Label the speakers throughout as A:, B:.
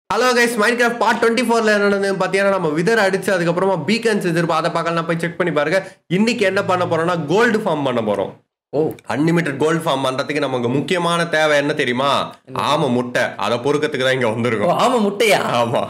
A: Hello guys Minecraft part twenty ஃபோர்ல என்ன நடந்ததுன்னு பார்த்தீங்கன்னா நம்ம விதர் அடிச்சு அதுக்கப்புறமா பீக்கன்ஸ் வச்சிருப்போம் அதை பார்க்கலாம் போய் செக் பண்ணி பாருங்க இன்னைக்கு என்ன பண்ண போறோம்னா கோல்டு ஃபார்ம் பண்ண போறோம்
B: ஓ
A: அன்லிமிட்டட் கோல்டு ஃபார்ம் பண்றதுக்கு நமக்கு முக்கியமான தேவை என்ன தெரியுமா ஆமா முட்டை அதை பொறுக்கிறதுக்கு தான் இங்க
B: ஓ,
A: வந்திருக்கோம்
B: ஆமா முட்டையா
A: ஆமா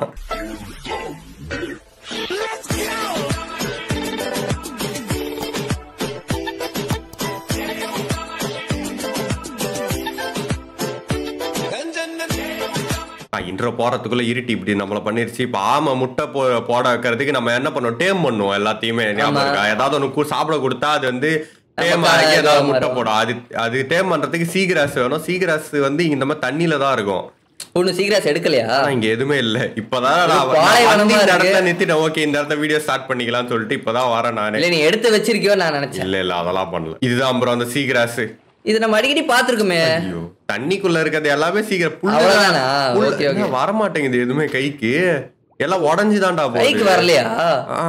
A: இன்ட்ரோ போறதுக்குள்ள இருட்டி இப்படி நம்மள பண்ணிருச்சு இப்ப ஆமா முட்டை போ போட வைக்கிறதுக்கு நம்ம என்ன பண்ணுவோம் டேம் பண்ணுவோம் எல்லாத்தையுமே ஞாபகம் இருக்கா ஏதாவது ஒண்ணு கு- சாப்பிட கொடுத்தா அது வந்து டேம்
B: நமக்கு
A: ஆகி
B: அது
A: ஏதாவது
B: வரும்.
A: முட்டை போடும் அது அது டேம் பண்றதுக்கு சீகிராஸ் வேணும் சீகிராஸ் வந்து இந்த மாதிரி தண்ணியில தான் இருக்கும்
B: ஒண்ணு சீக்கிரம் எடுக்கலையா
A: ஆனா இங்க எதுவுமே இல்ல இப்பதான் நான்
B: ஒரு
A: நான்
B: பாலைவனமா
A: வந்து இந்த
B: இருக்கு.
A: இடத்துல நிறுத்திட்டேன் ஓகே இந்த இடத்த வீடியோ ஸ்டார்ட் பண்ணிக்கலாம்னு சொல்லிட்டு இப்பதான் வரேன் நானே
B: இல்ல நீ எடுத்து வச்சிருக்கியோ நான் நினைச்சேன்
A: இல்ல இல்ல அதெல்லாம் பண்ணல இதுதான் அப்புறம் அந்த சீகிராஸ்
B: இது நம்ம அடிக்கடி பாத்துருக்கோமே
A: ஐயோ தண்ணிக்குள்ள இருக்கிறது எல்லாமே சீக்கிரம் புல்லு
B: அவ்வளவுதானா?
A: புல்லு-
B: ஓகே, ஓகே.
A: என்ன வர மாட்டேங்குது எதுவுமே கைக்கு எல்லாம் உடஞ்சுதான்டா
B: கைக்கு
A: போகுது
B: வரலையா
A: ஆ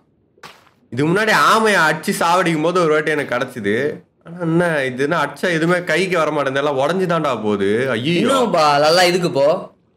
A: இது முன்னாடி ஆமையை அடிச்சு சாவடிக்கும் போது ஒரு வாட்டி எனக்கு கிடைச்சது ஆனா என்ன இதுன்னா அடிச்சா எதுவுமே கைக்கு வர மாட்டேங்குது எல்லாம் உடஞ்சுதான்டா போகுது ஐயோ
B: இன்னும் பா நல்லா இதுக்கு போ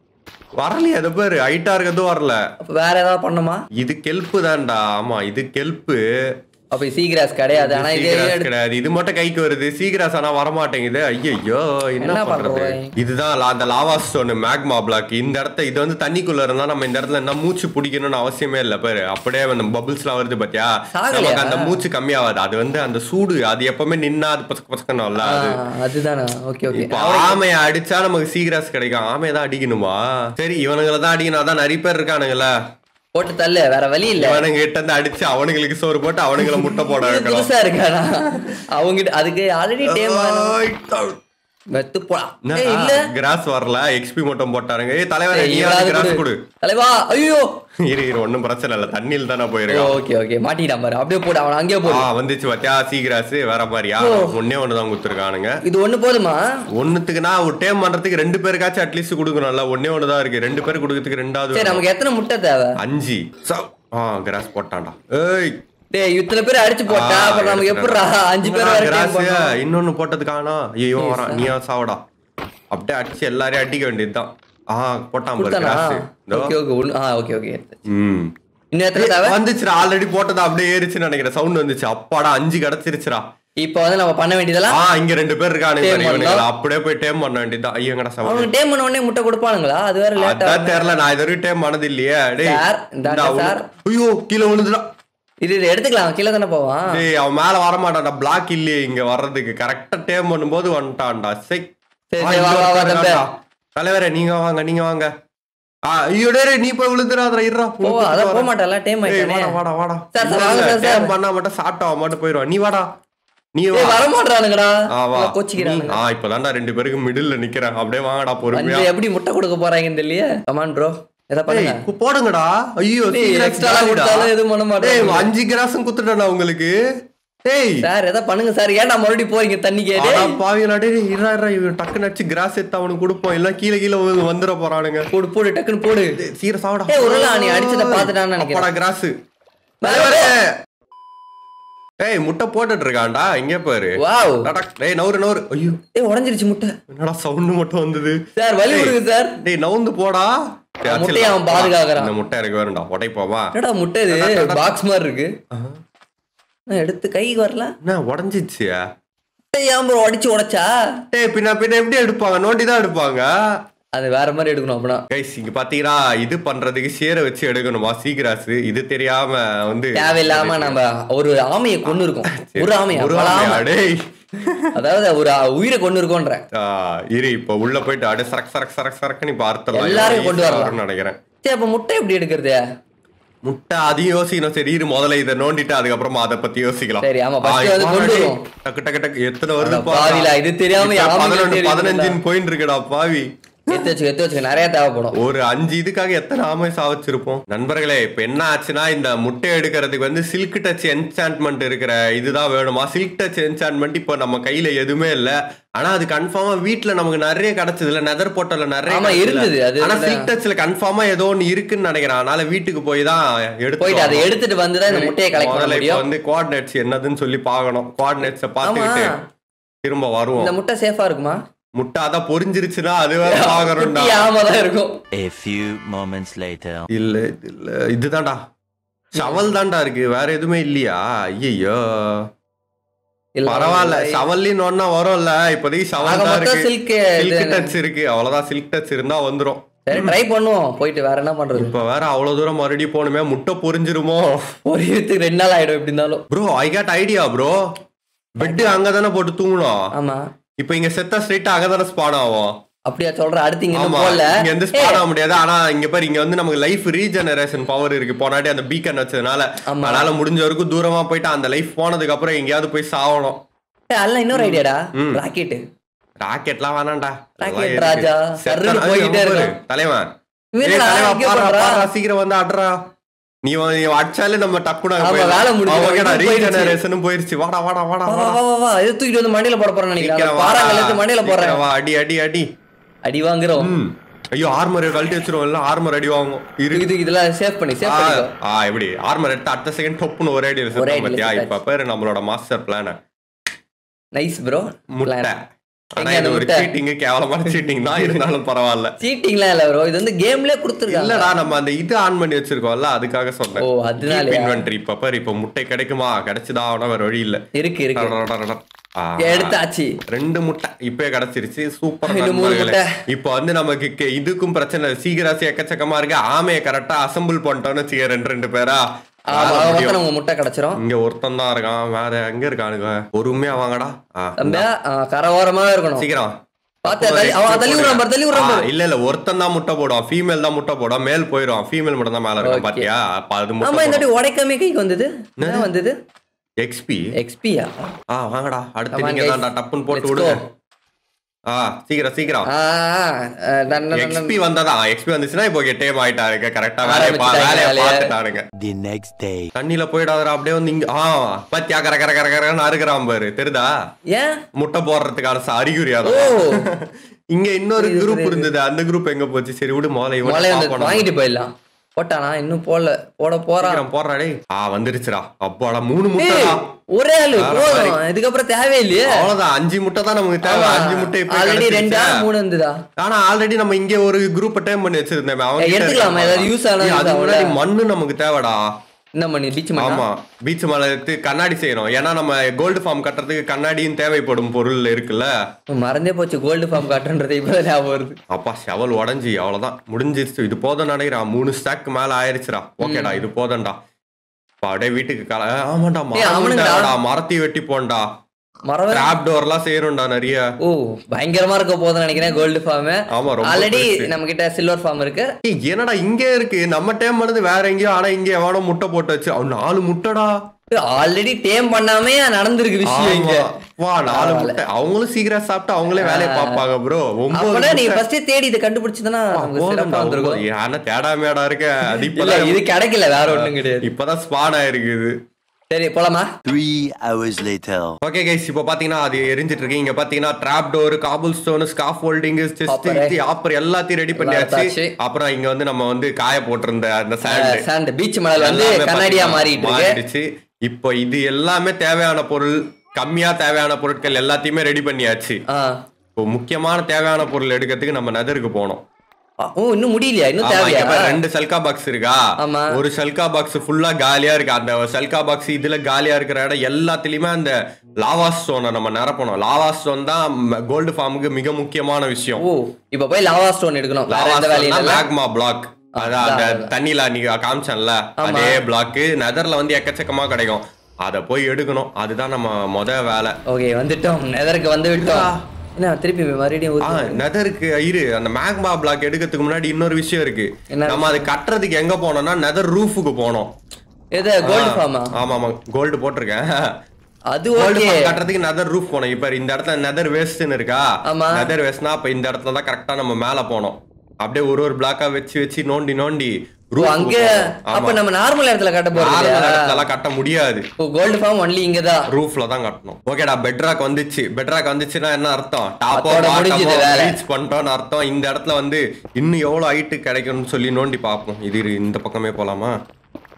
A: வரலையே அது பேரு ஹைட்டா இருக்கிறதும் வரல
B: அப்ப வேற ஏதாவது பண்ணுமா
A: இது கெல்ப்பு தான்டா ஆமா இது கெல்ப்பு
B: அப்ப சீக்கிராஸ் கிடையாது ஆனா இதே
A: சீக்கிராஸ்
B: எடுத்து-
A: கிடையாது இது மட்டும் கைக்கு வருது சீக்கிராஸ் ஆனா வர மாட்டேங்குது ஐயோ என்ன
B: என்ன
A: பண்றது
B: பண்றோம்?
A: இதுதான் லா- அந்த லாவா ஸ்டோன் மேக்மா பிளாக் இந்த இடத்த இது வந்து தண்ணிக்குள்ள இருந்தா நம்ம இந்த இடத்துல என்ன மூச்சு பிடிக்கணும்னு அவசியமே இல்ல பாரு அப்படியே அந்த பபிள்ஸ் எல்லாம் வருது பாத்தியா
B: சாகலையா?
A: நமக்கு அந்த மூச்சு கம்மியாகாது அது வந்து அந்த சூடு அது எப்பவுமே நின்னா அது பசக்க பசக்கணும்ல
B: ஆ,
A: அது
B: அதுதானா ஓகே ஓகே
A: இப்ப ஆமையை அடிச்சா நமக்கு சீக்கிராஸ் கிடைக்கும் ஆமையை தான் அடிக்கணுமா சரி இவனுங்களை தான் அடிக்கணும் அதான் நிறைய பேர் இருக்கானுங்கள
B: போட்டு தள்ளு வேற வழி இல்ல
A: இவனுங்க கிட்ட இருந்து அடிச்சு அவனுங்களுக்கு சோறு போட்டு அவனுங்களை முட்டை போட
B: இது
A: வைக்கணும்
B: புதுசா இருக்காடா அவங்கிட்ட அதுக்கு ஆல்ரெடி டேம்
A: ஓய்,
B: மெத்து போடா ஏய், இல்ல
A: கிராஸ் வரல எக்ஸ்பி மட்டும் போட்டாருங்க ஏய் தலைவரே
B: ஏய்,
A: நீ
B: இவளாவது
A: கிராஸ்
B: கொடு.
A: கொடு
B: தலைவா ஐயோ
A: இரு இரு ஒண்ணும் பிரச்சனை இல்ல தண்ணியில் தானே போயிருக்கான்
B: ஓகே ஓகே மாட்டிட்டான் பாரு அப்படியே போடு அவன் அங்கேயே போடு
A: ஆ வந்துச்சு பாத்தியா சி கிராஸ் வேற மாதிரியா ஒன்னே ஒண்ணுதான் குடுத்துருக்கானுங்க
B: இது ஒண்ணு போதுமா
A: ஒண்ணுத்துக்குனா ஒரு டேம் பண்றதுக்கு ரெண்டு பேருக்காச்சும் அட்லீஸ்ட் கொடுக்கணும்ல ஒன்னே ஒண்ணுதான் இருக்கு ரெண்டு பேர் கொடுக்கறதுக்கு ரெண்டாவது
B: சரி
A: வேணும்.
B: நமக்கு எத்தனை முட்டை தேவை
A: அஞ்சு சௌ. ஆ கிராஸ் போட்டான்டா ஏய்
B: டேய் இத்தனை பேர் அடிச்சு போட்டா
A: ஆ,
B: அப்புறம் நமக்கு எப்படிடா அஞ்சு பேர்
A: என்னடா
B: வரை
A: கிராஸ்?
B: time பண்ணணும்?
A: இன்னொன்னு போட்டது காணா ஐயோ வரான் நீயா சாவடா அப்படியே அடிச்சு எல்லாரையும் அடிக்க வேண்டியதுதான் ஆ போட்டான் பாரு
B: கொடுத்தானா
A: கிராஸ் இதோ.
B: ஓகே ஓகே ஒண்ணு ஆ ஓகே ஓகே
A: ம்
B: இன்னும் எத்தனை தேவை
A: வந்துச்சுடா ஆல்ரெடி போட்டது அப்படியே ஏறிச்சுன்னு நினைக்கிறேன் சவுண்ட் வந்துச்சு அப்பாடா அஞ்சு கிடைச்சிருச்சுடா
B: இப்போ வந்து நம்ம பண்ண வேண்டியதெல்லாம்
A: ஆ இங்க ரெண்டு பேர் இருக்கானுங்க
B: Tame
A: பாரு இவனுங்கள.
B: பண்ணலாம்.
A: அப்படியே போய் டேம் பண்ண வேண்டியதுதான் ஐயங்கடா சவுண்ட்
B: அவங்க டேம் பண்ண உடனே முட்டை கொடுப்பானுங்களா அது வேற லேட்டா
A: அதான் தெரியல நான் இது வரைக்கும் டேம் பண்ணது இல்லையே டேய்
B: சார், இந்தாங்க
A: இந்தா,
B: சார்.
A: உனக்கு- ஐயோ கீழே விழுந்துடா
B: இது இது எடுத்துக்கலாம் கீழே தானே போவான்
A: டேய் அவன் மேல வர மாட்டான்டா பிளாக் இல்லையே இங்க வர்றதுக்கு கரெக்டா டேம் பண்ணும்போது வந்துட்டான்டா சை
B: சரி,
A: ஆ,
B: சரி,
A: இங்க
B: வா, வா, வா,
A: ஒருத்தன்
B: தம்பி.
A: இருக்கான்டா. தலைவரே நீங்க வாங்க நீங்க வாங்க ஆ ஐயோ டேய் நீ போய் விழுந்துடாதடா இருடா
B: ஓ அதான் போக மாட்டான்ல டேம்
A: ஏய்,
B: ஆயிட்டானே
A: வாடா வாடா வாடா
B: சார், சார்,
A: இல்ல,
B: வாங்க,
A: இல்ல,
B: சார், சார்.
A: டேம் பண்ணா மட்டும் சாப்பிட்டா அவன் மட்டும் போயிடுவான் நீ வாடா நீ
B: ஏய்,
A: வா
B: வர மாட்டானுங்கடா
A: ஆ, வா
B: கோச்சிக்கிறானுங்க
A: நீ- ஆ இப்பதான்டா ரெண்டு பேருக்கு மிடில்ல நிக்கிறேன் அப்படியே வாங்கடா பொறுமையா
B: வந்து எப்படி முட்டை கொடுக்க போறாங்கன்னு தெரியல கமான் ப்ரோ எதை பண்ணுங்க
A: ஏய், கு- போடுங்கடா ஐயோ
B: டேய்,
A: சீக்கிரம்
B: extra எல்லாம்
A: காலிடா.
B: கொடுத்தாலும் எதுவும் பண்ண மாட்டாங்க.
A: டேய், அஞ்சு கிராஸும் குத்துட்டேன்டா உங்களுக்கு டேய்
B: சார் எதை பண்ணுங்க சார் ஏன்டா மறுபடியும் போறீங்க தண்ணி கேட்டு
A: அடா பாவிகளா, டேய் டேய், இருடா, இருடா, இவன் டக்குன்னு அடிச்சு கிராஸ் எடுத்து அவனுக்கு கொடுப்போம் இல்ல கீழே கீழே விழுந்து வந்துட போறானுங்க
B: போடு போடு டக்குன்னு போடு
A: டேய், சீக்கிரம் சாவடா
B: ஏய், ஒருவேளை நீ அடிச்சதை பார்த்துட்டான்னு நினைக்கிறேன்.
A: அப்பாடா கிராஸ்
B: தலைவரே.
A: ஏய் முட்டை போட்டுட்டு இருக்கான்டா இங்க பாரு
B: வாவ்
A: டடக், டேய் நவுறு நவுறு ஐயோ
B: ஏய் உடைஞ்சிருச்சு முட்டை
A: என்னடா சவுண்ட் மட்டும் வந்தது
B: சார் வலி
A: டேய்,
B: விடுங்க சார்
A: டேய் நவுந்து போடா டேய்,
B: முட்டையை
A: அடிச்சிடலாம்.
B: அவன் பாதுகாக்கிறான்.
A: இந்த முட்டை எனக்கு வேணும்டா உடைப்போமா
B: என்னடா முட்டை இது பாக்ஸ் மாதிரி இருக்கு நான் எடுத்து கைக்கு வரல
A: என்ன உடஞ்சிச்சு
B: முட்டை ஏன் ப்ரோ அடிச்சு உடைச்சா
A: டேய் பின்ன பின்ன எப்படி எடுப்பாங்க நோண்டி தான் எடுப்பாங்க
B: அது வேற மாதிரி எடுக்கணும் அப்படின்னா
A: கைஸ் இங்க பாத்தீங்கன்னா இது பண்றதுக்கு சேரை வச்சு எடுக்கணுமா சீக்கிராஸ் இது தெரியாம வந்து
B: தேவையில்லாம நம்ம ஒரு ஆமையை கொண்டு இருக்கோம் ஒரு ஆமையா
A: ஒரு
B: பல
A: ஆமையா?
B: ஆமை.
A: டேய்
B: அதாவது ஒரு உயிரை கொண்டு இருக்கோன்ற
A: ஆ, இரு இப்ப உள்ள போயிட்டு அப்படியே சரக் சரக் சரக் சரக்குன்னு இப்ப அறுத்தலாம்
B: எல்லாரையும் கொண்டு வரலாம்.
A: வரும்னு நினைக்கிறேன்
B: சரி அப்ப முட்டை எப்படி எடுக்கிறது
A: முட்டை அதையும் யோசிக்கணும் சரி இரு முதல்ல இதை நோண்டிட்டு அதுக்கப்புறமா அதை பத்தி யோசிக்கலாம்
B: சரி, ஆமா,
A: ஆ,
B: first
A: இப்ப
B: வந்து கொண்டு
A: டேய்,
B: வருவோம்.
A: டக்கு டக்கு டக்கு எத்தனை வருது
B: அட பாவிலா, இது தெரியாம யாருமே
A: பதினொன்று
B: தெரியுதுடா.
A: பதினஞ்சுன்னு போயிட்டு இருக்குடா பாவி
B: எடுத்து வச்சுக்க எடுத்து வச்சுக்க நிறைய தேவைப்படும்
A: ஒரு அஞ்சு இதுக்காக எத்தனை ஆமை சாவச்சிருப்போம் நண்பர்களே இப்ப என்ன ஆச்சுன்னா இந்த முட்டை எடுக்கிறதுக்கு வந்து சில்க் டச் என்சான்ட்மெண்ட் இருக்கிற இதுதான் வேணுமா சில்க் டச் என்சான்ட்மெண்ட் இப்போ நம்ம கையில எதுவுமே இல்ல ஆனா அது கன்ஃபார்மா வீட்ல நமக்கு நிறைய கிடைச்சது இல்ல நெதர் போட்டோல நிறைய
B: ஆமா,
A: கிடைச்சதுல.
B: இருந்தது. அது
A: ஆனா
B: வந்து-
A: சில்க் டச்ல கன்ஃபார்மா ஏதோ ஒன்னு இருக்குன்னு நினைக்கிறேன் அதனால வீட்டுக்கு போய் தான் எடுத்து
B: போயிட்டு அதை
A: வரணும்.
B: எடுத்துட்டு வந்துதான் இந்த முட்டையை கலெக்ட் பண்ண
A: முதல்ல இப்ப
B: முடியும்
A: வந்து கோஆர்டினேட்ஸ் என்னதுன்னு சொல்லி பார்க்கணும் கோஆர்டினேட்ஸ பார்த்துக்கிட்டு
B: ஆமா.
A: திரும்ப வருவோம்
B: இந்த முட்டை சேஃபா இருக்குமா
A: முட்டை அதான் பொரிஞ்சிருச்சுன்னா அது வேற பாக்குறோம்டா
B: குட்டி ஆமா தான் இருக்கும்
C: A few moments later.
A: இல்ல இது இல்ல இதுதான்டா ஷவல் தான்டா இருக்கு வேற எதுவுமே இல்லையா ஐயோ
B: இல்ல,
A: பரவாயில்ல ஷவல்லின்னு ஒன்னா வரும்ல இப்போதைக்கு
B: ஆக
A: ஷவல் தான்
B: மொத்தம்
A: இருக்கு
B: silk
A: சில்க்
B: இது-
A: டச் இருக்கு அவ்வளவுதான் சில்க் டச் இருந்தா வந்துரும்
B: சரி ட்ரை பண்ணுவோம் போயிட்டு வேற என்ன பண்றது
A: இப்ப வேற அவ்வளவு தூரம் மறுபடியும் போகணுமே முட்டை பொரிஞ்சிருமோ
B: ஒரு இதுக்கு ரெண்டு நாள் ஆயிடும் எப்படி இருந்தாலும்
A: bro I got idea bro bed அங்கதானே போட்டு தூங்கணும்
B: ஆமா
A: இப்ப இங்க செத்தா ஸ்ட்ரைட்டா அங்கதானே ஸ்பான் ஆகும்
B: அப்படியா சொல்ற அடுத்து இங்க இன்னும்
A: ஆமா
B: போல
A: இங்க வந்து ஸ்பான் ஆக முடியாது ஆனா இங்க பாரு இங்க வந்து நமக்கு லைஃப் ரீஜெனரேஷன் பவர் இருக்கு போனாட்டி அந்த பீக்கன் வச்சதுனால
B: ஆமா.
A: அதனால முடிஞ்ச வரைக்கும் தூரமா போயிட்டு அந்த லைஃப் போனதுக்கு அப்புறம் எங்கேயாவது போய் சாவணும்
B: அல்ல இன்னொரு ஐடியாடா
A: ம்.
B: ராக்கெட்
A: ராக்கெட்லாம் வேணாம்டா
B: Rocket
A: அதெல்லாம் எதுக்கு?
B: ராஜா.
A: செத்தா-
B: சர்ருன்னு
A: ஐயோ,
B: போய்கிட்டே
A: பாரு,
B: இருக்கான்.
A: தலைவன்
B: இவன்
A: ஏய்,
B: என்னடா
A: தலைவா,
B: இங்க
A: பாருடா,
B: பண்றா?
A: பாருடா, சீக்கிரம் வந்து அட்றா நீ வந்து- நீ அடிச்சாலே நம்ம டப்புனா
B: ஆமா, வேலை முடிஞ்சிடும். இது போயிடுச்சு.
A: ரீஜெனரேஷனும் போயிருச்சு வாடா வாடா வாடா
B: வா, வா,
A: வாடா
B: வா, வா, வா. இது தூக்கிட்டு வந்து மண்டையில போட போறேன் நினைக்கிறேன்
A: சீக்கிரம்
B: அந்த
A: வாடா.
B: பாறாங்கல்ல எடுத்து மண்டையில போடுறேன்
A: சீக்கிரம் வா, அடி அடி அடி
B: அடி வாங்குறோம்
A: ம் ஐயோ ஆர்மர் கழட்டி வச்சிருவோம் எல்லாம் ஆர்மர் அடி வாங்கும் இரு
B: இது இதெல்லாம் சேவ் பண்ணி சேவ்
A: ஆ,
B: பண்ணிக்கோ
A: ஆ எப்படி ஆர்மர் எடுத்து அடுத்த செகண்ட் டொப்புன்னு ஒரே அடி
B: ஒரே
A: வச்சிருக்கோம்
B: அடியில
A: பாத்தியா
B: செத்தாச்சு.
A: இப்ப பேரு நம்மளோட மாஸ்டர் பிளான்
B: நைஸ் ப்ரோ
A: முட்டை ஆனா
B: எங்க அந்த
A: இது ஒரு
B: முட்டை?
A: சீட்டிங் கேவலமான சீட்டிங் தான் இருந்தாலும் பரவாயில்ல
B: சீட்டிங்லாம் இல்ல ப்ரோ இது வந்து கேம்லயே கொடுத்துருக்காங்க
A: இல்லடா நம்ம அந்த இது ஆன் பண்ணி வச்சிருக்கோம்ல அதுக்காக சொன்னேன்
B: ஓ, அதனாலயா?
A: இன்வென்டரி இப்ப பாரு இப்ப முட்டை கிடைக்குமா கிடைச்சுதான் ஆனா வேற வழி இல்ல
B: இருக்கு இருக்கு
A: ஆ.
B: எடுத்தாச்சு
A: ரெண்டு முட்டை இப்பயே கிடைச்சிருச்சு சூப்பர்
B: இன்னும் மூணு
A: நண்பர்களே.
B: முட்டை.
A: இப்ப வந்து நமக்கு கே- இதுக்கும் பிரச்சனை இல்ல. சீக்கிராசி எக்கச்சக்கமா இருக்கு ஆமையை கரெக்டா அசம்பிள் பண்ணிட்டோம்னு வச்சுக்க ரெண்டு ரெண்டு பேரா
B: ஆமா
A: வேலை
B: ஆக
A: முடியும்.
B: மொத்தம் நமக்கு முட்டை கிடைச்சிரும்
A: இங்க ஒருத்தன் தான் இருக்கான் வேற எங்க இருக்கானுங்க பொறுமையா வாங்கடா ஆ,
B: தம்பியா ஆ, கரை ஓரமாவே இருக்கணும்
A: சீக்கிரம்
B: பாத்து, தள்ளி- அவன் தள்ளி விடுறான் பாரு, தள்ளி விடுறான்
A: ஆ,
B: பாரு.
A: இல்ல இல்ல ஒருத்தன் தான் முட்டை போடுவான் ஃபீமேல் தான் முட்டை போடும் மேல் போயிடும் ஃபீமேல் மட்டும் தான் மேல இருக்கும்
B: Okay.
A: பாத்தியா அப்ப அது
B: ஆமா இந்த
A: முட்டை
B: வாட்டி உடைக்காமே கைக்கு வந்தது என்ன வந்தது
A: எக்ஸ்பி
B: எக்ஸ்பியா
A: ஆ வாங்கடா அடுத்து
B: Come on,
A: நீங்க
B: guys.
A: தான்டா டப்புன்னு போட்டு
B: Let's
A: விடுங்க
B: go.
A: ஆ சீக்கிரம் சீக்கிரம்
B: ஆ ஆ, டன், டன், டன், டன்.
A: எக்ஸ்பி வந்ததா எக்ஸ்பி வந்துச்சுன்னா இப்போ டைம் ஆயிட்டாருங்க கரெக்டா வேலையை பா-
B: ஆரம்பிச்சுட்டாங்க
A: வேலையை
B: வேலையை.
A: பார்த்துட்டாருங்க
C: The next day.
A: தண்ணியில போயிடாதடா அப்படியே வந்து இங்க ஆ பத்தியா கர கர கர கரன்னு அறுக்குறான் பாரு தெரியுதா
B: ஏன்
A: முட்டை போடுறதுக்கான ச- அறிகுறி
B: ஓ
A: அதான் இங்க இன்னொரு
B: புரியுது,
A: குரூப்
B: புரியுது.
A: இருந்தது அந்த குரூப் எங்க போச்சு சரி விடு முதல்ல இவனை
B: மழை வந்து
A: பார்ப்போம் நம்ம.
B: வாங்கிட்டு போயிடலாம் போட்டானா இன்னும் போடல போட போறான்
A: சீக்கிரம் போடுறா டேய் ஆ வந்துருச்சுடா அப்பாடா மூணு முட்டை
B: ஏய், ஒரே ஆளு
A: வேற
B: போதும் இதுக்கப்புறம் தேவையில்லையே
A: அவ்வளவுதான் அஞ்சு முட்டை தான் நமக்கு தேவை அஞ்சு முட்டை இப்ப
B: ஆல்ரெடி ரெண்டா
A: கிடைச்சிருச்சா?
B: மூணு இருந்ததா
A: ஆனா ஆல்ரெடி நம்ம இங்க ஒரு குரூப் டைம் பண்ணி வச்சிருந்தேன் அவங்க கிட்ட
B: எடுத்துக்கலாமா?
A: இருக்க
B: ஏதாவது use ஆன
A: ஏய், அது
B: இதா
A: முன்னாடி
B: உள்ள?
A: மண்ணு நமக்கு தேவைடா
B: என்ன பண்ணி பீச் மண்ணா
A: ஆமா பீச் மேல எடுத்து கண்ணாடி செய்யணும் ஏன்னா நம்ம கோல்டு ஃபார்ம் கட்டுறதுக்கு கண்ணாடியும் தேவைப்படும் பொருள் இருக்குல்ல
B: மறந்தே போச்சு கோல்டு ஃபார்ம் காட்டுன்றது இப்பதான் ஞாபகம் வருது
A: அப்பா செவல் உடஞ்சி அவ்வளவுதான் முடிஞ்சிருச்சு இது போதும் நினைக்கிறேன் மூணு ஸ்டாக் மேல ஆயிருச்சுடா ஓகேடா இது போதண்டா அப்ப அப்படியே வீட்டுக்கு கல ஆமாண்டா
B: ஏய்,
A: மரம்
B: அவனுங்கடா.
A: தேவைடா மரத்தி வெட்டி போண்டா
B: மறவே
A: டிராப் டோர் எல்லாம் செய்யணும்டா நிறைய
B: ஓ பயங்கரமா இருக்க போதும் நினைக்கிறேன் கோல்டு ஃபார்ம்
A: ஆமா ரொம்ப
B: ஆல்ரெடி
A: பெருசு.
B: நம்ம கிட்ட சில்வர் ஃபார்ம் இருக்கு
A: ஏய், என்னடா இங்க இருக்கு நம்ம டைம் பண்ணது வேற எங்கேயோ ஆனா இங்க எவனோ முட்டை போட்டு வச்சு அவன் நாலு முட்டைடா
B: ஆல்ரெடி டேம் பண்ணாமே நடந்திருக்கு விஷயம் இங்க
A: ஆமா. வா நாலு முட்டை அவங்களும் சீக்கிரம் சாப்பிட்டு அவங்களே வேலையை பார்ப்பாங்க ப்ரோ
B: அப்பனா நீ
A: ஒன்பது
B: ஃபர்ஸ்டே தேடி இதை கண்டுபிடிச்சதுன்னா நமக்கு சிறப்பா வந்திருக்கும்
A: ஆனா தேடாமையாடா இருக்க அது
B: இல்ல
A: இப்பதான்
B: இது கிடைக்கல வேற ஒண்ணும் கிடையாது
A: இப்பதான் ஸ்பான் ஆயிருக்குது
B: சரி போலாமா
C: Three hours later.
A: Okay guys இப்போ பாத்தீங்கன்னா அது எரிஞ்சிட்டு இருக்கு இங்க பாத்தீங்கன்னா trapdoor cobblestone scaffolding chest
B: Hopper.
A: Hopper எல்லாத்தையும் ரெடி பண்ணியாச்சு
B: எடுத்தாச்சு.
A: அப்புறம் இங்க வந்து நம்ம வந்து காய போட்டிருந்த அந்த சாண்ட்
B: சாண்ட் பீச் மணல் வந்து கண்ணாடியா மாறிட்டு இருக்கு
A: மாறிடுச்சு இப்போ இது எல்லாமே தேவையான பொருள் கம்மியா தேவையான பொருட்கள் எல்லாத்தையுமே ரெடி பண்ணியாச்சு
B: ஆ.
A: இப்போ முக்கியமான தேவையான பொருள் எடுக்கிறதுக்கு நம்ம நெதருக்கு போனோம்
B: ஆ, ஓ இன்னும் முடியலையா இன்னும்
A: ஆமா,
B: தேவையா
A: இங்க பாரு, ரெண்டு செல்கா பாக்ஸ் இருக்கா
B: ஆமா.
A: ஒரு செல்கா பாக்ஸ் ஃபுல்லா காலியா இருக்கு அந்த செல்கா பாக்ஸ் இதுல காலியா இருக்கிற இடம் எல்லாத்துலயுமே அந்த லாவா ஸ்டோனை நம்ம நிரப்பணும் லாவா ஸ்டோன் தான் கோல்டு ஃபார்முக்கு மிக முக்கியமான விஷயம்
B: ஓ இப்ப போய் லாவா ஸ்டோன் எடுக்கணும் வேற
A: லாவா
B: எந்த வேலையும் இல்ல
A: மேக்மா பிளாக் அதான் அந்த
B: அதான்.
A: தண்ணியில நீங்க காமிச்சேன்ல
B: ஆமா.
A: அதே பிளாக் நெதர்ல வந்து எக்கச்சக்கமா கிடைக்கும் அத போய் எடுக்கணும் அதுதான் நம்ம முத வேலை
B: ஓகே வந்துட்டோம் நெதருக்கு வந்து விட்டோம் என்ன திருப்பி மறுபடியும்
A: ஆ
B: ஊத்து.
A: நெதருக்கு இரு அந்த மேக்மா பிளாக் எடுக்கிறதுக்கு முன்னாடி இன்னொரு விஷயம் இருக்கு
B: என்ன
A: நம்ம அது கட்டுறதுக்கு எங்க போனோம்னா நெதர் ரூஃபுக்கு போனோம்
B: எது கோல்டு ஃபார்மா
A: ஆமா ஆமா கோல்டு போட்டிருக்கேன்
B: அது
A: கோல்டு
B: ஓகே
A: கட்டுறதுக்கு நெதர் ரூஃப் போனோம் இப்ப இந்த இடத்துல நெதர் வேஸ்ட்னு இருக்கா
B: ஆமா.
A: நெதர் வேஸ்ட்னா அப்ப இந்த இடத்துல தான் கரெக்டா நம்ம மேல போனோம் அப்படியே ஒரு ஒரு பிளாக்கா வச்சு வச்சு நோண்டி நோண்டி
B: ஓ,
A: roof
B: அங்க
A: போனோம்.
B: அப்ப
A: ஆமா.
B: நம்ம நார்மல் இடத்துல கட்ட போறது
A: நார்மல்
B: இல்லையா?
A: இடத்துலலாம் கட்ட முடியாது
B: ஓ கோல்டு ஃபார்ம் ஒன்லி இங்கதான்
A: ரூஃப்ல தான் கட்டணும் ஓகேடா பெட்ராக் வந்துச்சு பெட்ராக் வந்துச்சுன்னா என்ன அர்த்தம் டாப்போ
B: அதோட முடிஞ்சுது வேலை.
A: ரீச் பண்ணிட்டோம்னு அர்த்தம் இந்த இடத்துல வந்து இன்னும் எவ்வளவு ஹைட்டு கிடைக்கும்னு சொல்லி நோண்டி பார்ப்போம் இது இரு, இந்த பக்கமே போலாமா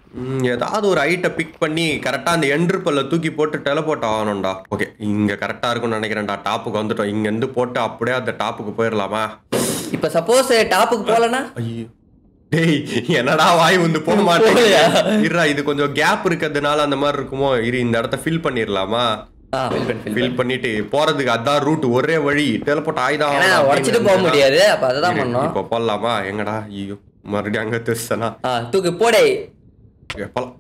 A: ம், ஏதாவது ஒரு ஐட்டை பிக் பண்ணி கரெக்டா அந்த என்ட்ரு பல்ல தூக்கி போட்டு டெலபோர்ட் ஆகணும்டா ஓகே இங்க கரெக்டா இருக்கும்னு நினைக்கிறேன்டா டாப்புக்கு வந்துட்டோம் இங்க இருந்து போட்டு அப்படியே அந்த டாப்புக்கு போயிடலாமா
B: இப்ப சப்போஸ் டாப்புக்கு போலனா
A: ஐயோ டேய் என்னடா வாய் வந்து போக
B: போகலையா?
A: மாட்டேன் இருடா இது கொஞ்சம் கேப் இருக்கிறதுனால அந்த மாதிரி இருக்குமோ இரு இந்த இடத்த ஃபில் பண்ணிடலாமா
B: ஆ fill பண்ணு, fill பண்ணு.
A: ஃபில் பண்ணிட்டு போறதுக்கு அதான் ரூட் ஒரே வழி டெலபோர்ட் ஆயுதம்
B: ஏன்னா உடைச்சிட்டு போக முடியாது அப்ப அதுதான் பண்ணோம்
A: இப்போ போடலாமா எங்கடா ஐயோ மறுபடியும் அங்க தெரிசனா
B: ஆ தூக்கு போடே
A: போலாம்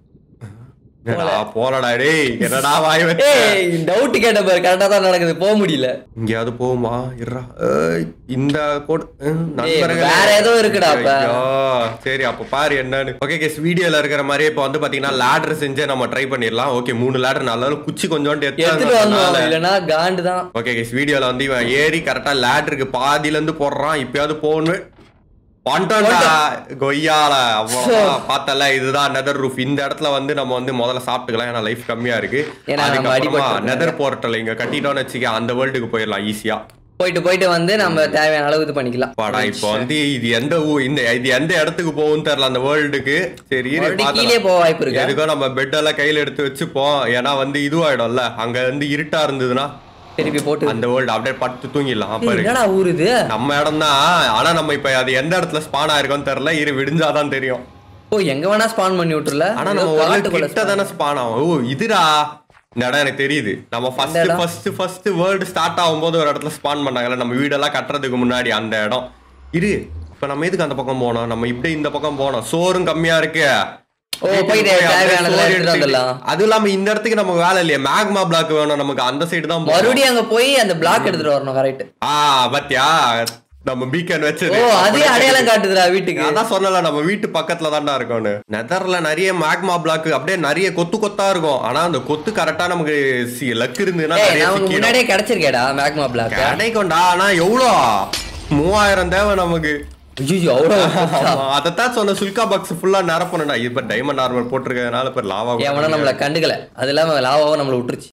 A: என்னடா போலடா டேய் என்னடா வாய் வச்ச
B: ஏய் டவுட் கேட்ட பாரு கரெக்டா தான் நடக்குது போக முடியல
A: எங்கேயாவது போகுமா இருடா ஏய், இந்த கோட் ம், நண்பர்களே.
B: வேற ஏதோ இருக்குடா அப்ப.
A: ஐயோ, சரி அப்ப பாரு என்னன்னு ஓகே கேஸ் வீடியோல இருக்கிற மாதிரி இப்ப வந்து பாத்தீங்கன்னா லேடர் செஞ்சே நம்ம ட்ரை பண்ணிடலாம் ஓகே மூணு லேடர் நல்ல குச்சி கொஞ்சோண்டு
B: எடுத்துட்டு வந்தோம்
A: எடுத்து
B: இல்லனா காண்டு தான்
A: ஓகே கேஸ் வீடியோல வந்து இவன் ஏறி கரெக்டா லேடருக்கு பாதியில இருந்து போடுறான் இப்பயாவது போகணும் வந்துட்டோம்டா கொய்யால அவ்வளவுதான் பார்த்தல இதுதான் நெதர் ரூஃப் இந்த இடத்துல வந்து நம்ம வந்து முதல்ல சாப்பிட்டுக்கலாம் ஏன்னா லைஃப் கம்மியா இருக்கு
B: ஏன்னா நம்ம
A: அதுக்கப்புறமா
B: அடிபட்டு
A: நெதர் போர்ட்டல் இங்க கட்டிட்டோம்னு வச்சுக்க அந்த வேர்ல்டுக்கு போயிடலாம் ஈஸியா
B: போயிட்டு போயிட்டு வந்து நம்ம தேவையான அளவு இது பண்ணிக்கலாம்
A: பாடா இப்போ வந்து இது எந்த ஊ- இந்த இது எந்த இடத்துக்கு போகும் தெரியல அந்த வேர்ல்டுக்கு சரி இரு,
B: மறுபடியும்
A: பார்த்தலாம்.
B: கீழே போக வாய்ப்பு இருக்கு
A: எதுக்கோ நம்ம பெட் எல்லாம் கையில எடுத்து வச்சுப்போம் ஏன்னா வந்து இதுவாயிடும்ல அங்க வந்து இருட்டா இருந்ததுன்னா
B: திருப்பி போட்டு
A: அந்த வேர்ல்டு அப்படியே படுத்து தூங்கிடலாம்
B: ஏய்,
A: பாரு
B: என்னடா ஊர் இது
A: நம்ம இடம் தான் ஆனா நம்ம இப்ப அது எந்த இடத்துல ஸ்பான் ஆயிருக்கோம்னு தெரியல இரு விடிஞ்சாதான் தெரியும்
B: ஓ எங்க வேணா ஸ்பான் பண்ணி விட்டுறல
A: ஆனா நம்ம ஒரு கிட்ட தானே ஸ்பான் ஆகும் ஓ இதுடா இந்த இடம் எனக்கு தெரியுது நம்ம ஃபர்ஸ்ட்
B: இடம்?
A: ஃபர்ஸ்ட் ஃபர்ஸ்ட் வேர்ல்டு ஸ்டார்ட் ஆகும்போது ஒரு இடத்துல ஸ்பான் பண்ணாங்கல்ல நம்ம வீடெல்லாம் கட்டுறதுக்கு முன்னாடி அந்த இடம் இரு இப்ப நம்ம எதுக்கு அந்த பக்கம் போனோம் நம்ம இப்படி இந்த பக்கம் போனோம் சோறும் கம்மியா இருக்கு
B: ஓ,
A: வீட்டுக்கு
B: போயிட்டு
A: போய் அப்படியே
B: தேவையானதெல்லாம்
A: சோறு
B: எடுத்துட்டு
A: எடுத்துக்கிட்டு-
B: வந்துடலாம்.
A: அது இல்லாம இந்த இடத்துக்கு நமக்கு வேலை இல்லையா மேக்மா பிளாக் வேணும் நமக்கு அந்த சைடு தான் போகணும்.
B: மறுபடியும் அங்க போய் அந்த பிளாக் எடுத்துட்டு வரணும் கரெக்ட்
A: ஆ பாத்தியா நம்ம பீக்கன்
B: ஓ
A: வச்சது
B: அதே அடையாளம் காட்டுதுடா வீட்டுக்கு
A: அதான் சொன்னல நம்ம வீட்டு பக்கத்துல தான்டா இருக்கோம்னு நெதர்ல நிறைய மேக்மா பிளாக் அப்படியே நிறைய கொத்து கொத்தா இருக்கும் ஆனா அந்த கொத்து கரெக்டா நமக்கு லக் இருந்ததுன்னா
B: ஏய்
A: நிறைய
B: நமக்கு
A: சிக்கிடும்.
B: முன்னாடியே கிடைச்சிருக்கேடா மேக்மா பிளாக்
A: கிடைக்கும்டா ஆனா எவ்வளோ மூவாயிரம் தேவை நமக்கு
B: ஐயோ அவ்வளவு
A: ஆமா, அதைத்தான் சொன்ன சுல்கா பாக்ஸ் ஃபுல்லா நிரப்பணும்டா இப்ப டைமண்ட் ஆர்மர் போட்டிருக்கிறதுனால இப்ப லாவா
B: எவனும் நம்மள கண்டுக்கல அது இல்லாம லாவாவும் நம்மள விட்டுருச்சு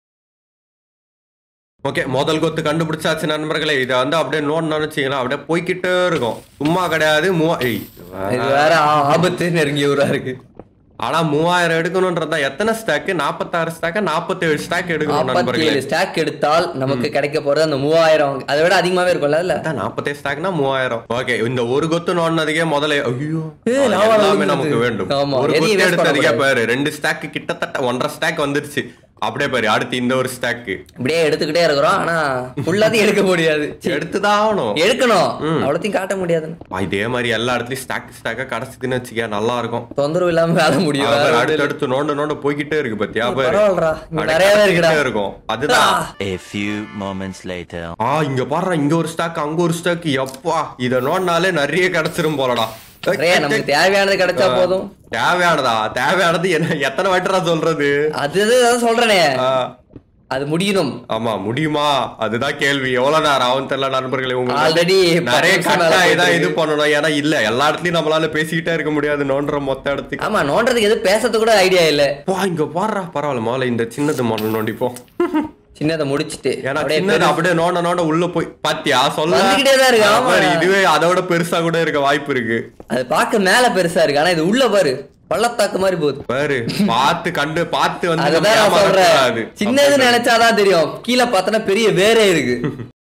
A: ஓகே முதல் கொத்து கண்டுபிடிச்சாச்சு நண்பர்களே இதை வந்து அப்படியே நோட் நினைச்சீங்களா அப்படியே போய்க்கிட்டே இருக்கும் சும்மா கிடையாது மூவா ஏய்
B: இது வேற ஆ- ஆபத்து நெருங்கிய ஊரா இருக்கு
A: ஆனா மூவாயிரம் எடுக்கணும்ன்றதா எத்தனை ஸ்டாக் நாற்பத்தாறு ஸ்டாக் நாற்பத்தேழு ஸ்டாக் எடுக்கணும்
B: நாற்பத்தி
A: நண்பர்களே
B: ஏழு ஸ்டாக் எடுத்தால் நமக்கு கிடைக்க போறது அந்த மூவாயிரம் அதை விட அதிகமாவே இருக்கும்ல அதுல
A: அதான் நாற்பத்தேழு ஸ்டாக்னா மூவாயிரம் ஓகே இந்த ஒரு கொத்து நோண்டினதுக்கே முதல்ல ஐயோ
B: ஏய், லாவா
A: எல்லாமே
B: விழுந்தது.
A: நமக்கு வேண்டும்
B: ஆமா,
A: ஒரு
B: எதையும்
A: கொத்து
B: waste
A: எடுத்ததுக்கே
B: பண்ணக்கூடாது.
A: பாரு ரெண்டு ஸ்டாக் கிட்டத்தட்ட ஒன்றரை ஸ்டாக் வந்துருச்சு அப்படியே பாரு அடுத்து இந்த ஒரு ஸ்டாக்
B: இப்படியே எடுத்துக்கிட்டே இருக்கிறோம் ஆனா ஃபுல்லாத்தையும் எடுக்க முடியாது சீ,
A: எடுத்துதான் ஆகணும்
B: எடுக்கணும் அவ்வளோத்தையும் காட்ட முடியாதுன்னு
A: ஆ, இதே மாதிரி எல்லா இடத்துலயும் ஸ்டாக் ஸ்டாக்கா கிடைச்சதுன்னு வச்சுக்க நல்லா இருக்கும்
B: தொந்தரவு இல்லாம வேலை முடியும்
A: ஆ,
B: வேற
A: பாரு,
B: ஒண்ணும்
A: அடுத்து
B: இல்ல.
A: அடுத்து நோண்ட நோண்ட போய்கிட்டே இருக்கு பத்தியா பாரு
B: பரவாயில்லடா இங்க
A: அப்படியே
B: நிறையவே இருக்குடா
A: கிடைச்சிக்கிட்டே இருக்கும் அதுதான்
C: A few moments later.
A: ஆ இங்க பாடுறா இங்க ஒரு ஸ்டாக் அங்க ஒரு ஸ்டாக் எப்பா இத நோண்டாலே நிறைய கிடைச்சிரும் போலடா ஏய்,
B: நிறைய நமக்கு தேவையானது கிடைச்சா போதும்
A: தேவையானதா தேவையானது என்ன எத்தனை வாட்டரா சொல்றது
B: அது இதுதான் சொல்றேனே
A: ஆ,
B: அது முடியணும்
A: ஆமா முடியுமா அதுதான் கேள்வி எவ்வளவு நேரம் ஆகும் தெரியல நண்பர்களே உங்களுக்கு
B: Already
A: நிறைய
B: பத்து நிமிஷம் மேல
A: கட்டா இதான்
B: போயிட்டு
A: இது
B: இருக்கு.
A: பண்ணணும் ஏன்னா இல்ல எல்லா இடத்துலயும் நம்மளால பேசிக்கிட்டே இருக்க முடியாது நோண்டுற மொத்த இடத்துக்கு
B: ஆமா நோண்டறதுக்கு எதுவும் பேசுறது கூட ஐடியா இல்ல
A: வா இங்க பாடுறா பரவாயில்ல முதல்ல இந்த சின்னது முதல்ல நோண்டிப்போம்
B: சின்னதை முடிச்சிட்டு
A: ஏன்னா
B: அப்படியே
A: சின்னது அப்படியே நோண்ட நோண்ட உள்ள போய் பாத்தியா சொல்ல
B: வந்துகிட்டே தான் இருக்கு,
A: ஆ,
B: ஆமா.
A: பாரு, இதுவே அதோட பெருசா கூட இருக்க வாய்ப்பு இருக்கு
B: அது பார்க்க மேல பெருசா இருக்கு ஆனா இது உள்ள பாரு பள்ளத்தாக்கு மாதிரி போகுது
A: பாரு பார்த்து கண்டு பார்த்து வந்து நம்ம
B: அதுதான் நான் சொல்றேன்
A: ஏமாறக்கூடாது.
B: சின்னது நினைச்சாதான் தெரியும் கீழே பார்த்தனா பெரிய வேரே இருக்கு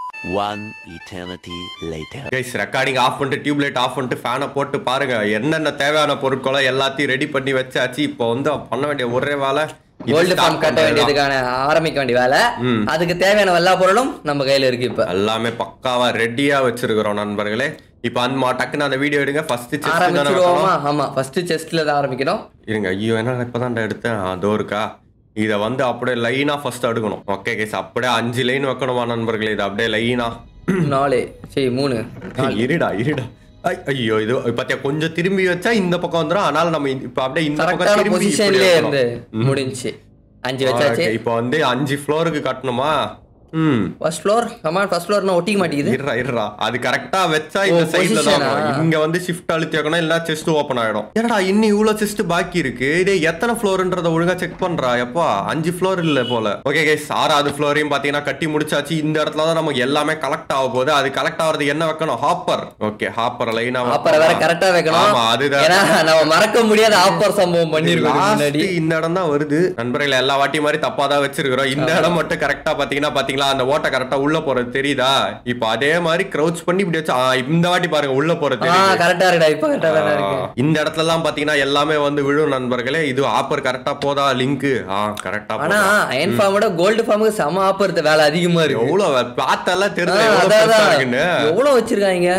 C: One eternity later.
A: Guys recording off பண்ணிட்டு டியூப்லைட் ஆஃப் பண்ணிட்டு ஃபேனை போட்டு பாருங்க என்னென்ன தேவையான பொருட்களோ எல்லாத்தையும் ரெடி பண்ணி வச்சாச்சு இப்போ வந்து பண்ண வேண்டிய ஒரே வேலை இது
B: கோல்டு
A: start
B: ஃபார்ம் கட்ட
A: பண்றதுதான்.
B: வேண்டியதுக்கான ஆரம்பிக்க வேண்டிய வேலை அதுக்கு தேவையான எல்லா பொருளும் நம்ம கையில இருக்கு இப்ப
A: எல்லாமே பக்காவா ரெடியா வச்சிருக்கிறோம் நண்பர்களே இப்போ அந்த டக்குன்னு அந்த வீடியோ எடுங்க ஃபர்ஸ்ட் செஸ்ட் தானே
B: ஆரம்பிச்சிருவோமா
A: வைக்கணும்.
B: ஆமா ஃபர்ஸ்ட் செஸ்ட்ல தான் ஆரம்பிக்கணும்
A: இருங்க ஐயோ என்ன இப்பதான்டா எடுத்தேன் அதோ இருக்கா இதை வந்து அப்படியே லைனா ஃபர்ஸ்ட் எடுக்கணும் ஓகே கேஸ் அப்படியே அஞ்சு லைன் வைக்கணுமா நண்பர்களே இது அப்படியே லைனா
B: நாலு சரி மூணு
A: இருடா இருடா ஐ, ஐயோ இது பாத்தியா கொஞ்சம் திரும்பி வச்சா இந்த பக்கம் வந்துடும் அதனால நம்ம இந்த- இப்ப அப்படியே இந்த பக்கம்
B: கரெக்டான
A: திரும்பி இப்படி
B: பொசிஷன்லயே
A: வைக்கணும்.
B: இருந்து முடிஞ்சுச்சு அஞ்சு வச்சாச்சு
A: Okay, இப்போ வந்து அஞ்சு ஃப்ளோருக்கு கட்டணுமா ம்
B: ஃபர்ஸ்ட் ஃப்ளோர் கமான் ஃபர்ஸ்ட் ஃப்ளோர்னா ஒட்டிக்க மாட்டேங்குது
A: இருடா இருடா அது கரெக்டா வச்சா இந்த
B: ஓ,
A: சைடுல தான்
B: position-ஆ?
A: வரும். இங்க வந்து ஷிஃப்ட் அழுத்தி வைக்கணும் இல்ல செஸ்ட் ஓபன் ஆயிடும் என்னடா இன்னும் இவ்வளவு செஸ்ட் பாக்கி இருக்கு இதே எத்தனை ஃப்ளோர்ன்றத ஒழுங்கா செக் பண்றா எப்பா அஞ்சு ஃப்ளோர் இல்ல போல ஓகே கைஸ் ஆறாவது ஃப்ளோரையும் பாத்தீங்கன்னா கட்டி முடிச்சாச்சு இந்த இடத்துல தான் நமக்கு எல்லாமே கலெக்ட் ஆக போகுது அது கலெக்ட் ஆகுறது என்ன வைக்கணும் ஹாப்பர் ஓகே ஹாப்பர் லைனா
B: ஆப்பரை வேற கரெக்டா வைக்கணும்
A: ஆமா அதுதான்
B: ஏன்னா நம்ம மறக்க முடியாத ஆப்பர் சம்பவம் பண்ணிருக்கோம்
A: Last
B: முன்னாடி
A: இந்த இடம் தான் வருது நண்பர்கள் எல்லா வாட்டி மாதிரி தப்பா தான் வச்சிருக்கிறோம் இந்த இடம் மட்டும் கரெக்டா பாத்தீங்கன்னா பாத்தீங்களா அந்த ஓட்டை கரெக்டா உள்ள போறது தெரியுதா இப்போ அதே மாதிரி க்ரௌச் பண்ணி இப்படி வச்சு ஆ, இந்த வாட்டி பாருங்க உள்ள போறது
B: ஆ
A: தெரியுது
B: கரெக்டா இருக்குடா இப்ப கரெக்டா தானே இருக்கு
A: ஆ, இந்த இடத்துல எல்லாம் பாத்தீங்கன்னா எல்லாமே வந்து விழும் நண்பர்களே இது ஆப்பர் கரெக்டா போதா லிங்க் ஆ கரெக்டா
B: ஆனா அயன் ஃபார்மோட கோல்டு ஃபார்முக்கு செம ஆப்பர் வேலை அதிகமா இருக்கு
A: எவ்வளவு பார்த்தெல்லாம்
B: ஆ,
A: தெரிஞ்சு எவ்வளவு
B: அதான்,
A: பெருசா
B: அதான்.
A: இருக்குன்னு
B: எவ்வளவு வச்சிருக்காங்க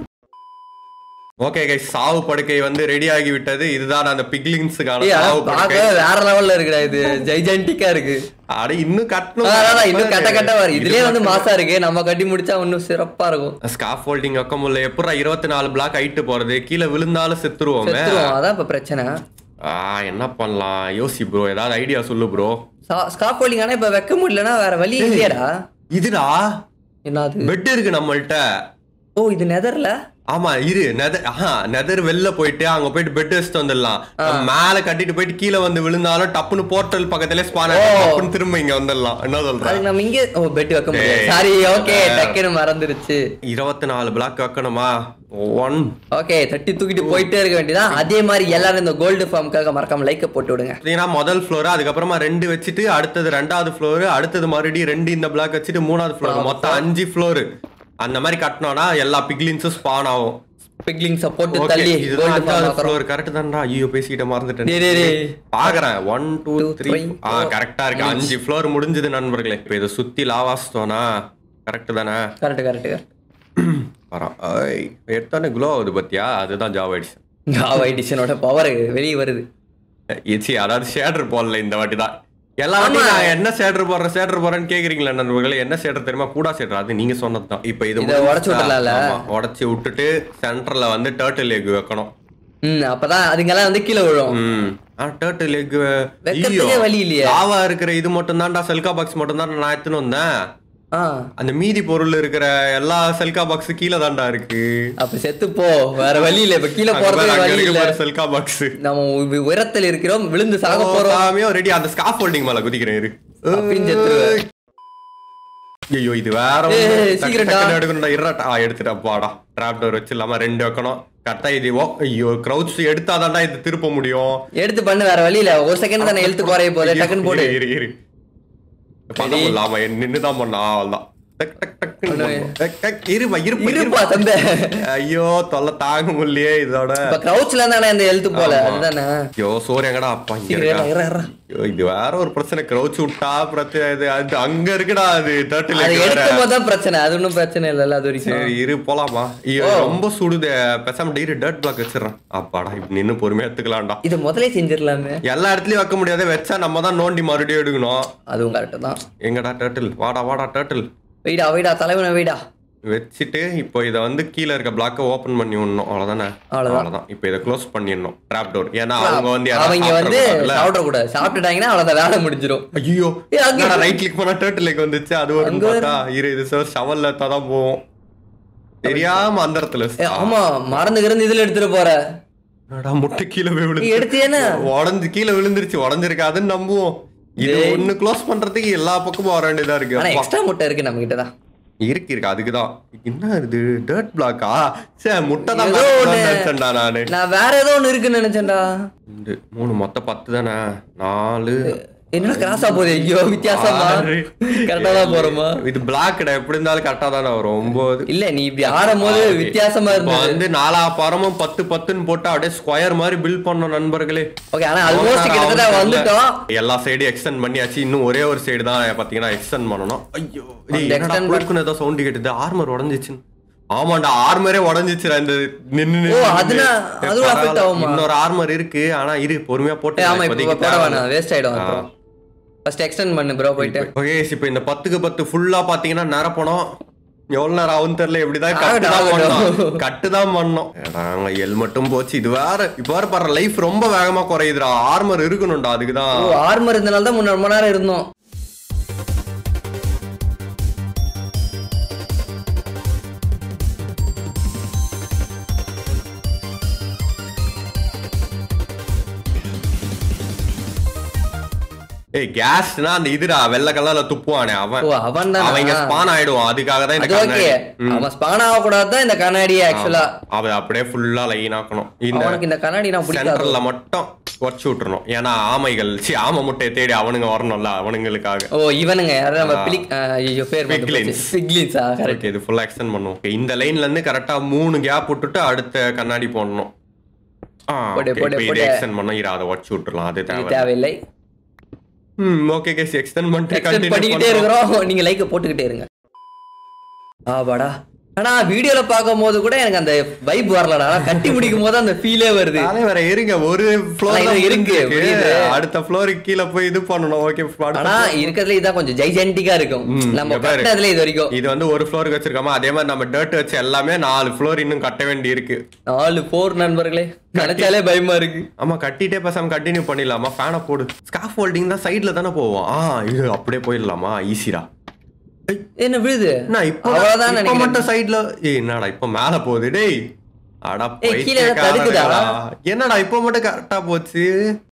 A: ஓகே கைஸ் சாவு படுக்கை வந்து ரெடி ஆகி விட்டது இதுதான் அந்த பிக்லிங்ஸுக்கான
B: ஏய், ஆனா
A: சாவு படுக்கை
B: பார்க்கவே வேற லெவல்ல இருக்குடா இது ஜெய்ஜென்டிக்கா இருக்கு
A: அட இன்னும்
B: ஆ,
A: கட்டணும்
B: அதான், அதான், இன்னும் கட்ட கட்ட வரும் இதுலயே வந்து
A: இது
B: மாசா இருக்கு நம்ம கட்டி முடிச்சா இன்னும் சிறப்பா இருக்கும்
A: ஸ்காஃப் ஹோல்டிங் வைக்க முடியல எப்படா இருபத்தி நாலு பிளாக் ஹைட்டு போறது கீழே விழுந்தாலும் செத்துருவோமே
B: செத்துருவோம் அதான் இப்ப பிரச்சனை
A: ஆ என்ன பண்ணலாம் யோசி ப்ரோ ஏதாவது ஐடியா சொல்லு ப்ரோ
B: ஸ்காப் ஹோல்டிங் ஆனா இப்ப வைக்க முடியலன்னா வேற வழி இல்லையாடா
A: இதுடா
B: என்னது
A: பெட் இருக்கு நம்மள்ட்ட
B: ஓ இது நெதர்ல
A: ஆமா இரு நெதர் ஆஹா நெதர் வெளில போயிட்டு அங்க போயிட்டு பெட் வச்சுட்டு வந்துடலாம் நம்ம மேல கட்டிட்டு போயிட்டு கீழே வந்து விழுந்தாலும் டப்புன்னு போர்ட்டல் பக்கத்துல ஸ்பான் டப்புன்னு திரும்ப இங்க வந்துடலாம் என்ன சொல்ற
B: அதுக்கு நம்ம இங்கே ஓ பெட் வைக்க முடியாது
A: ஏய்.
B: சாரி ஓகே டக்குன்னு மறந்துருச்சு
A: இருபத்தி நாலு பிளாக் வைக்கணுமா ஒன்
B: ஓகே தட்டி தூக்கிட்டு போயிட்டே இருக்க வேண்டியதான் அதே மாதிரி எல்லாரும் இந்த கோல்டு ஃபார்முக்காக மறக்காம லைக்க போட்டு விடுங்க
A: பார்த்தீங்கன்னா முதல் ஃப்ளோர் அதுக்கப்புறமா ரெண்டு வச்சுட்டு அடுத்தது ரெண்டாவது ஃப்ளோர் அடுத்தது மறுபடியும் ரெண்டு இந்த பிளாக் வச்சுட்டு மூணாவது ஃப்ளோர் மொத்தம் அஞ்சு ஃப்ளோர் அந்த மாதிரி கட்டினோம்னா எல்லா பிக்லின்ஸும் ஸ்பான் ஆகும்
B: பிக்லிங்ஸ போட்டு
A: Okay,
B: தள்ளி
A: இதுதான்
B: கோல்டு
A: அஞ்சாவது
B: ஃபார்ம்
A: ஃப்ளோர் கரெக்ட் தான்டா ஐயோ பேசிக்கிட்ட மறந்துட்டேன்
B: டேய், டேய், டேய்.
A: பாக்குறேன் one two
B: Two,
A: three
B: three,
A: ஆ
B: four.
A: கரெக்டா இருக்கு அஞ்சு ஃப்ளோர் முடிஞ்சது நண்பர்களே இப்போ இதை சுத்தி லாவாஸ்தோனா கரெக்ட் தானே
B: கரெக்ட் கரெக்ட்
A: வரோம் ஐய் எடுத்தானே க்ளோ ஆகுது பத்தியா அதுதான் ஜாப் ஆயிடுச்சு
B: ஜாவா எடிஷனோட பவர் வெளியே வருது
A: ஏச்சி அதாவது ஷேடர் போடல இந்த வாட்டி தான் எல்லா வாட்டியும்
B: ஆமா.
A: நான் என்ன ஷேடர் போடுறேன் ஷேடர் போடுறேன்னு கேக்குறீங்களா நண்பர்களே என்ன ஷேடர் தெரியுமா கூடா ஷேடர் அது நீங்க சொன்னதுதான் இப்போ இது
B: இதை உடைச்சு விட்டுறலாம்ல?
A: உடச்சி விட்டுட்டு சென்டர்ல வந்து டேர்ட்டில் எக் வைக்கணும்
B: ம் அப்பதான் அதுங்கெல்லாம் வந்து கீழே விழும்
A: ம் ஆ டேர்ட்டில் எக்
B: வைக்கிறதுக்கே வழி இல்லையே.
A: லாவா இருக்கிற இது மட்டும் தான்டா செல்கா பாக்ஸ் மட்டும் தான் நான் எடுத்துன்னு வந்தேன்
B: ஆ
A: அந்த மீதி பொருள் இருக்கிற எல்லா செல்கா பாக்ஸ் கீழே தான்டா இருக்கு
B: அப்ப செத்து போ வேற வழி இல்ல இப்ப கீழே
A: அங்க
B: போறதுக்கு
A: பாரு, அங்க
B: வழி
A: இருக்கு
B: இல்ல
A: பாரு செல்கா பாக்ஸ்
B: நம்ம உ- உயரத்தில் இருக்கிறோம் விழுந்து சாக போறோம்
A: ரெடி அந்த ஸ்காஃப் ஹோல்டிங் மேல குதிக்கிறேன் இரு
B: அப்படின்னு செத்துருவேன்.
A: ஐயோ இது வேற
B: ஏய்,
A: ஒண்ணு. டக்கு
B: சீக்கிரம்டா.
A: டக்குன்னு எடுக்கணும்டா இருடா ஆ எடுத்துட்டேன் பாடா டிராப் டோர் வச்சு இல்லாம ரெண்டு வைக்கணும் கரெக்டா இது ஓ ஐயோ கிரௌச் எடுத்தாதான்டா இது திருப்ப முடியும்
B: எடுத்து பண்ணு வேற வழி இல்ல ஒரு செகண்ட் தானே எழுத்து குறைய போகுது டக்குன்னு போடு
A: இரு, இரு, இரு. பண்ண முடியல ஆமா நின்னுதான் பண்ணா அவ்வளவுதான் டக், டக், டக்குன்னு பண்ணணும். டக், டக், இருப்பா இருப்பா
B: இருப்பா
A: இருப்பா
B: தந்த
A: ஐயோ தொல்லை தாங்க முடியலையே இதோட
B: இப்ப கிரௌச்ல தானே அந்த எழுத்து போல
A: ஆமா.
B: அதுதானே
A: ஐயோ சோறு எங்கடா அப்பா இங்க
B: சீக்கிரம்
A: இருக்கா
B: ஏறா, ஏறா, ஏறா.
A: ஐயோ, இது வேற ஒரு பிரச்சனை கிரௌச் விட்டா பிரச்சனை இது அது அங்க இருக்குடா அது தேர்ட்டில
B: அது எடுக்கும் போது தான் பிரச்சனை அது ஒண்ணும் பிரச்சனை இல்ல அது வரைக்கும்
A: சரி இரு போலாமா ஐயோ ரொம்ப சுடுதே பேசாம டீரு டர்ட் பிளாக் வச்சிடறேன் அப்பாடா இப்ப நின்னு பொறுமையா எடுத்துக்கலாம்டா
B: இது முதலே செஞ்சிடலாமே
A: எல்லா இடத்துலயும் வைக்க முடியாது வச்சா நம்ம தான் நோண்டி மறுபடியும் எடுக்கணும்
B: அதுவும் கரெக்ட் தான்
A: எங்கடா டேர்ட்டில் வாடா வாடா டேர்ட்டில்
B: வெயிடா வெயிடா தலைவனை வெயிடா
A: வச்சுட்டு இப்போ இதை வந்து கீழே இருக்க பிளாக்கை ஓபன் பண்ணி விடணும் அவ்வளவுதானே
B: அவ்வளவுதான்.
A: அவ்வளவுதான் இப்போ இதை க்ளோஸ் பண்ணிடணும் ட்ராப் டோர் ஏன்னா அவங்க வந்து யாராவது
B: அவங்க வந்து
A: சாப்பிடக்கூடாதுல்ல.
B: சாப்பிடக்கூடாது சாப்பிட்டுட்டாங்கன்னா அவ்வளவுதான் வேலை முடிஞ்சிரும்
A: ஐயோ
B: ஏய், அங்க-
A: ரைட் கிளிக் பண்ணா டேர்ட்டில் லேக் வந்துச்சு அது வரும்னு
B: அங்க
A: பார்த்தா இரு இது சார் ஷவல்ல தான் போவோம் தெரியாம அந்த இடத்துல
B: ஏ, ஆமா மறந்து கிடந்து இதுல எடுத்துட்டு போற
A: என்னடா முட்டை கீழே போய்
B: நீ
A: விழுந்து
B: எடுத்தியேனா
A: உடஞ்சு கீழே விழுந்துருச்சு உடஞ்சிருக்காதுன்னு நம்புவோம் இது
B: டேய்.
A: ஒண்ணு க்ளோஸ் பண்றதுக்கு எல்லா பக்கமும் வர வேண்டியதா இருக்கு
B: ஆனா
A: அப்பா.
B: எக்ஸ்ட்ரா முட்டை இருக்கு நம்ம கிட்டதான்
A: இருக்கு இருக்கு அதுக்குதான் என்ன இது டர்ட் பிளாக்கா சே முட்டை தான்
B: ஏதோ ஒண்ணு.
A: நினைச்சேன்டா நானு
B: நான் வேற ஏதோ ஒண்ணு இருக்குன்னு நினைச்சேன்டா
A: ரெண்டு மூணு மொத்தம் பத்து தானே நாலு
B: என்ன கிராஸா போகுது ஐயோ வித்தியாசமா
A: ஆறு.
B: கரெக்டா தான் போறோமா
A: இது பிளாக்டா எப்படி இருந்தாலும் கரெக்டா தானே வரும் ஒன்பது
B: இல்ல நீ இப்படி ஆடும் போது
A: ஆறு.
B: வித்தியாசமா
A: இப்போ
B: இருந்தது
A: வந்து நாலா பரமும் பத்து பத்துன்னு போட்டு அப்படியே ஸ்கொயர் மாதிரி பில்ட் பண்ணோம் நண்பர்களே
B: ஓகே ஆனா ஆல்மோஸ்ட் கிட்டத்தட்ட வந்துட்டோம்
A: எல்லா சைடும் எக்ஸ்டெண்ட் பண்ணியாச்சு இன்னும் ஒரே ஒரு சைடு தான் பாத்தீங்கன்னா எக்ஸ்டெண்ட் பண்ணணும் ஐயோ டேய்,
B: அந்த
A: என்னடா
B: extend
A: புழுக்குன்னு ஏதோ சவுண்ட் கேட்டுது ஆர்மர் உடஞ்சிச்சு ஆமாண்டா ஆர்மரே உடஞ்சிச்சுடா இந்த நின்னு நின்னு
B: ஓ,
A: நின்னு.
B: அதுனா-
A: ஏய்,
B: அதுவும் affect
A: பரவாயில்ல.
B: ஆகுமா?
A: இன்னொரு ஆர்மர் இருக்கு ஆனா இரு பொறுமையா போட்டு
B: ஏய், ஆமா இப்ப
A: இப்போதைக்கு
B: போட
A: தேவை
B: வேணாம் வேஸ்ட் ஆயிடும்
A: ஆ.
B: அப்புறம் ஃபர்ஸ்ட் எக்ஸ்டெண்ட் பண்ணு ப்ரோ போயிட்டு
A: ஓகே இப்போ இந்த பத்துக்கு பத்து ஃபுல்லா பாத்தீங்கன்னா நிரப்பணும் எவ்வளவு நேரம் ஆகும் தெரியல எப்படிதான் கட்டு
B: ஆகட்டும்,
A: தான்
B: ஆகட்டும்.
A: பண்ணோம் கட்டு தான் பண்ணோம் ஏடாங்க ஹெல்மெட்டும் போச்சு இது வேற இப்போ வேற பாரு லைஃப் ரொம்ப வேகமா குறையுதுடா ஆர்மர் இருக்கணும்டா அதுக்குதான்
B: ஓ ஆர்மர் இருந்தனால தான் முன்ன ரொம்ப நேரம் இருந்தோம்
A: ஏய் கேஸ்னா அந்த இதுடா வெள்ளை கலர்ல துப்புவானே அவன்
B: ஓ அவன் தான்
A: அவன் இங்க ஸ்பான் ஆயிடுவான் அதுக்காக தான் இந்த
B: அது ஓகே
A: கண்ணாடி
B: அவன் ஸ்பான் ஆக கூடாது இந்த கண்ணாடி ஆக்சுவலா
A: அவன் அப்படியே ஃபுல்லா லைன் ஆக்கணும் இந்த
B: அவனுக்கு இந்த கண்ணாடி நான் பிடிக்காது
A: சென்டர்ல மட்டும் உடச்சு விட்டுறணும் ஏன்னா ஆமைகள் சி ஆமை முட்டையை தேடி அவனுங்க வரணும்ல அவனுங்களுக்காக
B: ஓ இவனுங்க யாரு நம்ம பிளிக் ஐயோ பேர்
A: Piglins.
B: பிக்லின்ஸா கரெக்ட்
A: ஓகே இது ஃபுல்லா எக்ஸ்டெண்ட் பண்ணுவோம் Okay, இந்த லைன்ல இருந்து கரெக்டா மூணு கேப் விட்டுட்டு அடுத்த கண்ணாடி போடணும் ஆ,
B: போடு,
A: okay,
B: போடு,
A: இப்ப இதை
B: போடு.
A: எக்ஸ்டெண்ட் பண்ணோம் இரு அதை உடச்சு விட்டுறலாம் அது
B: இது
A: தேவை
B: தேவையில்லை
A: ம் ஓகே கேஸ் எக்ஸ்டெண்ட் பண்ணிட்டு
B: Extend
A: continue
B: பண்ணிக்கிட்டே
A: பண்றோம்.
B: இருக்கிறோம் நீங்க லைக்க போட்டுக்கிட்டே இருங்க ஆபாடா ஆனா வீடியோல பார்க்கும்போது கூட எனக்கு அந்த வைப் வரலடா ஆனா கட்டி முடிக்கும் போது அந்த ஃபீலே வருது
A: தலைவர இருங்க ஒரு ஃப்ளோர்
B: ஆனா, இது இருக்கு, புரியுது.
A: அடுத்த ஃப்ளோருக்கு கீழ போய் இது பண்ணணும் ஓகே
B: ஆனா இருக்கிறதுல இதான் கொஞ்சம் ஜைஜென்டிக்கா இருக்கும்
A: ம்,
B: நம்ம
A: இங்க பாரு.
B: கட்டினதுல இது வரைக்கும்
A: இது வந்து ஒரு ஃப்ளோருக்கு வச்சிருக்கோமா அதே மாதிரி நம்ம டர்ட் வச்சு எல்லாமே நாலு ஃப்ளோர் இன்னும் கட்ட வேண்டி இருக்கு
B: நாலு போர் நண்பர்களே நினைச்சாலே பயமா இருக்கு
A: ஆமா கட்டிட்டே பேசாம கண்டினியூ பண்ணிடலாமா ஃபேனை போடு ஸ்காஃப் ஹோல்டிங் தான் சைடுல தானே போவோம் ஆ இது அப்படியே போயிடலாமா ஈஸிடா
B: என்ன விழுது
A: என்ன இப்போ
B: அவ்வளவுதான்
A: இப்போ
B: நினைக்கிறேன்
A: மட்டும் சைடுல ஏய் என்னடா இப்போ மேல போகுது டேய் அடா
B: ஏய், கீழே ஏதோ தடுக்குதா?
A: பைத்தியக்காரங்களா. என்னடா இப்போ மட்டும் கரெக்டா போச்சு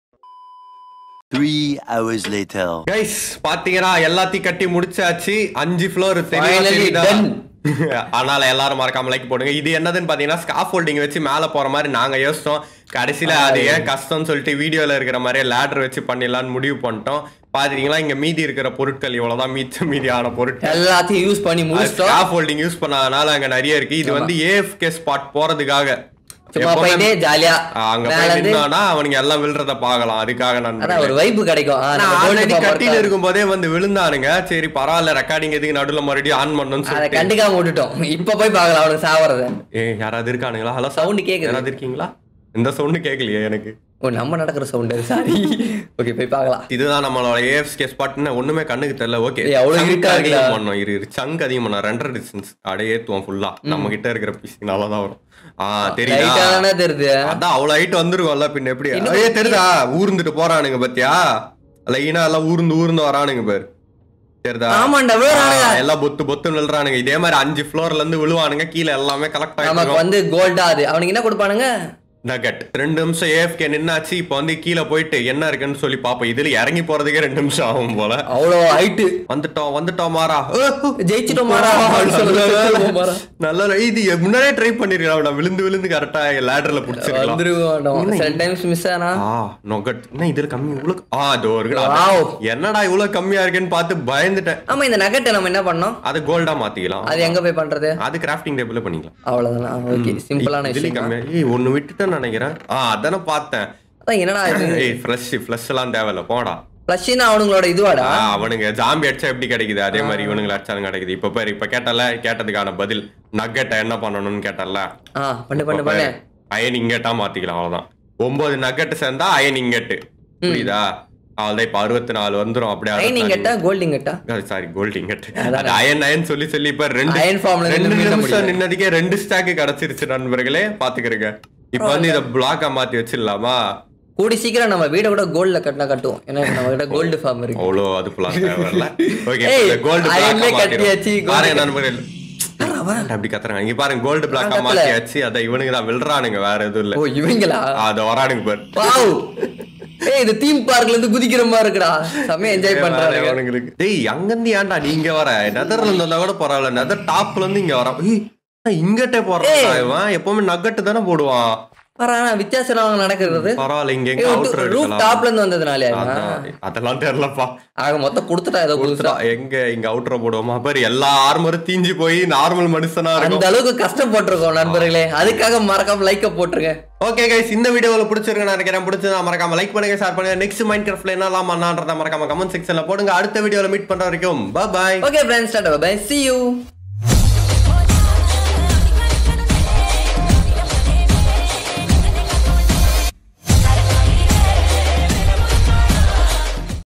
C: Three hours later.
A: கைஸ் பாத்தீங்கன்னா எல்லாத்தையும் கட்டி முடிச்சாச்சு அஞ்சு ஃப்ளோர்
B: Finally done.
A: அதனால எல்லாரும் மறக்காம லைக் போடுங்க இது என்னதுன்னு பாத்தீங்கன்னா ஸ்காஃப் ஹோல்டிங் வச்சு மேல போற மாதிரி நாங்க யோசிச்சோம் கடைசியில அது ஏன் கஷ்டம்னு சொல்லிட்டு வீடியோல இருக்கிற மாதிரியே லேடர் வச்சு பண்ணிடலாம்னு முடிவு பண்ணிட்டோம் பாத்தீங்களா இங்க மீதி இருக்கிற பொருட்கள் இவ்வளவுதான் மீச்ச மீதியான பொருட்கள்
B: எல்லாத்தையும் யூஸ் பண்ணி முடிச்சிட்டோம்
A: ஸ்காஃப் ஹோல்டிங் யூஸ் பண்ணாதனால அங்க நிறைய இருக்கு இது வந்து ஏஎஃப்கே ஸ்பாட் போறதுக்காக
B: சும்மா
A: எப்பவுமே-
B: போயிட்டு ஜாலியா
A: அங்க
B: மேல
A: போய்
B: இருந்து
A: நின்னானா அவனுங்க எல்லாம் விழுறத பாக்கலாம் அதுக்காக நான்
B: அதான் ஒரு வைப்பு கிடைக்கும் ஆ, நம்ம gold
A: ஆல்ரெடி
B: farm
A: கட்டில
B: work
A: இருக்கும் போதே வந்து விழுந்தானுங்க சரி பரவாயில்ல ரெக்கார்டிங் எதுக்கு நடுவுல மறுபடியும் ஆன் பண்ணணும்னு
B: அதை
A: சொல்லிட்டு
B: கண்டுக்காம விட்டுட்டோம் இப்ப போய் பார்க்கலாம் அவனுக்கு சாவறத
A: ஏ யாராவது இருக்கானுங்களா ஹலோ
B: Sound கேக்குது.
A: யாராவது இருக்கீங்களா இந்த சவுண்ட் கேட்கலையே எனக்கு
B: ஓ நம்ம நடக்கிற சவுண்ட் சாரி ஓகே போய் பார்க்கலாம்
A: இதுதான் நம்மளோட ஏஎஃப்கே ஸ்பாட்னு ஒண்ணுமே கண்ணுக்கு தெரியல ஓகே
B: ஏய், அவ்வளவு இருக்காங்களா?
A: அதிகம் பண்ணோம் இரு இரு சங்க் அதிகம் பண்ணோம் ரெண்டரை டிஸ்டன்ஸ் அப்படியே ஏத்துவோம் ஃபுல்லா நம்ம கிட்ட இருக்கிற பிசி நல்லா தான் வரும் ஆ தெரியுதா
B: லைட்டா தானே தெரியுது
A: அதான் அவ்வளவு ஹைட் வந்துருக்கும்ல பின்ன எப்படி
B: இன்னும்
A: ஏய் தெரியுதா ஊர்ந்துட்டு போறானுங்க பாத்தியா லைனா எல்லாம் ஊர்ந்து ஊர்ந்து வரானுங்க பேர் தெரியுதா
B: ஆமாண்டா, விழுறானுங்க.
A: ஆ, எல்லாம் பொத்து பொத்து விழுறானுங்க இதே மாதிரி அஞ்சு ஃப்ளோர்ல இருந்து விழுவானுங்க கீழே எல்லாமே கலெக்ட்
B: நமக்கு
A: ஆயிடும்
B: வந்து கோல்டா அது அவனுக்கு என்ன கொடுப்பானுங்க
A: நகட் ரெண்டு நிமிஷம் ஏஎஃப்கே நின்னாச்சு இப்போ வந்து கீழே போயிட்டு என்ன இருக்குன்னு சொல்லி பாப்போம் இதுல இறங்கி போறதுக்கே ரெண்டு நிமிஷம் ஆகும் போல
B: அவ்வளோ ஹைட்டு
A: வந்துட்டோம் வந்துட்டோம் மாறா
B: ஜெயிச்சிட்டோம் மாறா அப்படின்னு சொல்லுவாங்க. மாறா.
A: நல்ல இது முன்னாடியே ட்ரை பண்ணிருக்கலாம் விழுந்து விழுந்து கரெக்டா லேடர்ல புடிச்சிருக்கலாம்
B: வந்துருவோம் சில டைம்ஸ் மிஸ் ஆனா
A: ஆ நொகட் என்ன இதுல கம்மி இவ்வளவு ஆ இதோ இருக்குடா
B: Wow.
A: என்னடா இவ்வளவு கம்மியா இருக்குன்னு பார்த்து பயந்துட்டேன்
B: ஆமா இந்த நகட்டை நம்ம என்ன பண்ணோம்
A: அது கோல்டா மாத்திக்கலாம்
B: அது எங்க போய் பண்றது
A: அது கிராஃப்டிங் டேபிள்ல பண்ணிக்கலாம்
B: அவ்வளவுதான் ஓகே சிம்பிளான
A: இதுலயும்
B: விஷயம்
A: கம்மியா ஏய் ஒன்னு விட்டுட்டேன்னு நினைக்கிறேன் ஆ அதானே பார்த்தேன்
B: அதான் என்னடா இது
A: ஏய் ஃப்ளஷ் ஃப்ளஷ் எல்லாம் தேவையில்ல போடா
B: பிளஸ்னா அவனுங்களோட இதுவாடா
A: ஆ, அவனுங்க ஜாம்பி அடிச்சா எப்படி கிடைக்குது அதே மாதிரி இவனுங்களை அடிச்சாலும் கிடைக்குது இப்ப பாரு இப்ப கேட்டல கேட்டதுக்கான பதில் நக்கெட்டை என்ன பண்ணணும்னு கேட்டல
B: ஆ பண்ணு பண்ணு பண்ணு
A: அயன் இங்கட்டா மாத்திக்கலாம் அவ்வளவுதான் ஒன்பது நக்கெட் சேர்ந்தா அயன் இங்கட்டு புரியுதா அவ்வளவுதான் இப்ப அறுபத்தி நாலு வந்துரும்
B: டைனிங்
A: அப்படியே
B: கட்டா கோல்டிங் கட்டா
A: சாரி கோல்ட் இங்கட் அது அயன் அயன் சொல்லி சொல்லி இப்ப ரெண்டு
B: Iron form ல
A: ரெண்டு
B: இருந்து மீண்டும்
A: நிமிஷம்
B: முடியும்.
A: நின்னதுக்கே ரெண்டு ஸ்டாக் கிடைச்சிருச்சு நண்பர்களே பாத்துக்கிறீங்க இப்ப வந்து இத பிளாக்கா மாத்தி வச்சிடலாமா
B: கூடி சீக்கிரம் நம்ம வீட கூட கோல்ட்ல கட்டினா கட்டுவோம் ஏன்னா நம்ம கிட்ட கோல்டு ஃபார்ம் இருக்கு
A: அவ்வளோ அது பிளான் தேவையில்ல ஓகே
B: ஏய்,
A: கோல்டு
B: ironலே
A: பிளாக்
B: கட்டியாச்சு, gold
A: பாருங்க நண்பர்கள் அப்படி கத்துறாங்க இங்க பாருங்க கோல்டு பிளாக்கா
B: கத்தல.
A: மாத்தியாச்சு அத இவனுங்க தான் விழுறானுங்க வேற எதுவும் இல்ல
B: ஓ இவங்களா
A: அத வரானுங்க பாரு
B: வாவ் ஏய் இது தீம் பார்க்ல இருந்து குதிக்கிற மாதிரி இருக்குடா செம்ம என்ஜாய்
A: வேற
B: பண்றாங்க
A: அவனுங்களுக்கு டேய் அங்கிருந்து ஏன்டா நீங்க வர நெதர்ல இருந்தா கூட பரவாயில்ல நெதர் டாப்ல இருந்து இங்க வரான் ஏய், நான் இங்கட்டே போறான் இவன் எப்பவுமே நக்கட்டு தானே போடுவான்
B: பரவாயில்ல வித்தியாசம் நடக்கிறது
A: பரவாயில்ல இங்க எங்க அவுட்டர்
B: ரூப்
A: எடுக்கலாம்
B: டாப்ல இருந்து வந்ததுனால
A: அதான், அதெல்லாம் தெரியலப்பா
B: ஆக மொத்தம் கொடுத்துட்டா ஏதோ புதுசா
A: கொடுத்துட்டா எங்க இங்க அவுட்டர் போடுவோமா பாரு எல்லா ஆர்மரும் தீஞ்சு போய் நார்மல் மனுஷனா இருக்கும்
B: அந்த அளவுக்கு கஷ்டப்பட்டிருக்கோம் நண்பர்களே அதுக்காக மறக்காம லைக்க போட்டுருங்க
A: ஓகே கைஸ் இந்த வீடியோல பிடிச்சிருக்கு நினைக்கிறேன் பிடிச்சதா மறக்காம லைக் பண்ணுங்க ஷேர் பண்ணுங்க நெக்ஸ்ட் மைண்ட் கிராஃப்ட்ல என்னலாம் பண்ணான்றத மறக்காம கமெண்ட் செக்ஷன்ல போடுங்க அடுத்த வீடியோல மீட் பண்ற வரைக்கும் பாய்
B: ஓகே ஃப்ரெண்ட்ஸ் டாடா பை see you